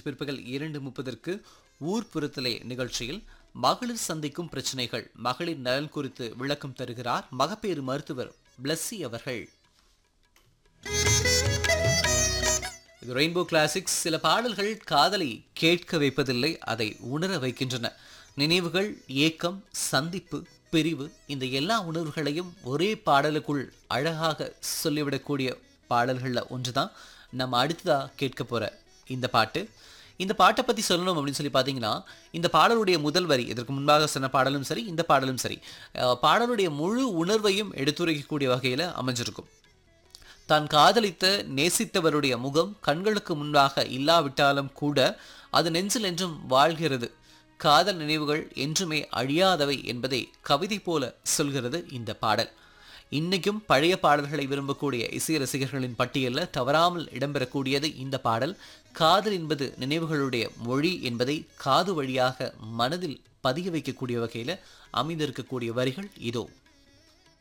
இன்று பிற்பகல் இரண்டு முப்பதற்கு ஊர்ப்புறத்திலே நிகழ்ச்சியில் மகளிர் சந்திக்கும் பிரச்சனைகள் மகளிர் நலன் குறித்து விளக்கம் தருகிறார் மகப்பேறு மருத்துவர் பிளஸ்ஸி அவர்கள் இது ரெயின்போ கிளாசிக்ஸ் சில பாடல்கள் காதலை கேட்க வைப்பதில்லை அதை உணர வைக்கின்றன நினைவுகள் ஏக்கம் சந்திப்பு பிரிவு இந்த எல்லா உணர்வுகளையும் ஒரே பாடலுக்குள் அழகாக சொல்லிவிடக்கூடிய பாடல்களில் ஒன்று தான் நம்ம அடுத்ததா கேட்க போற இந்த பாட்டு இந்த பாட்டை பற்றி சொல்லணும் அப்படின்னு சொல்லி பார்த்தீங்கன்னா இந்த பாடலுடைய முதல் வரி இதற்கு முன்பாக சொன்ன பாடலும் சரி இந்த பாடலும் சரி அஹ், பாடலுடைய முழு உணர்வையும் எடுத்துரைக்கக்கூடிய வகையில் அமைஞ்சிருக்கும் தான் காதலித்த நேசித்தவருடைய முகம் கண்களுக்கு முன்பாக இல்லாவிட்டாலும் கூட அது நெஞ்சில் என்றும் வாழ்கிறது காதல் நினைவுகள் என்றுமே அழியாதவை என்பதை கவிதை போல சொல்கிறது இந்த பாடல் இன்னைக்கும் பழைய பாடல்களை விரும்பக்கூடிய இசை ரசிகர்களின் பட்டியலில் தவறாமல் இடம்பெறக்கூடியது இந்த பாடல் காதல் என்பது நினைவுகளுடைய மொழி என்பதை காது வழியாக மனதில் பதிய வைக்கக்கூடிய வகையில் அமைந்திருக்கக்கூடிய வரிகள் இதோ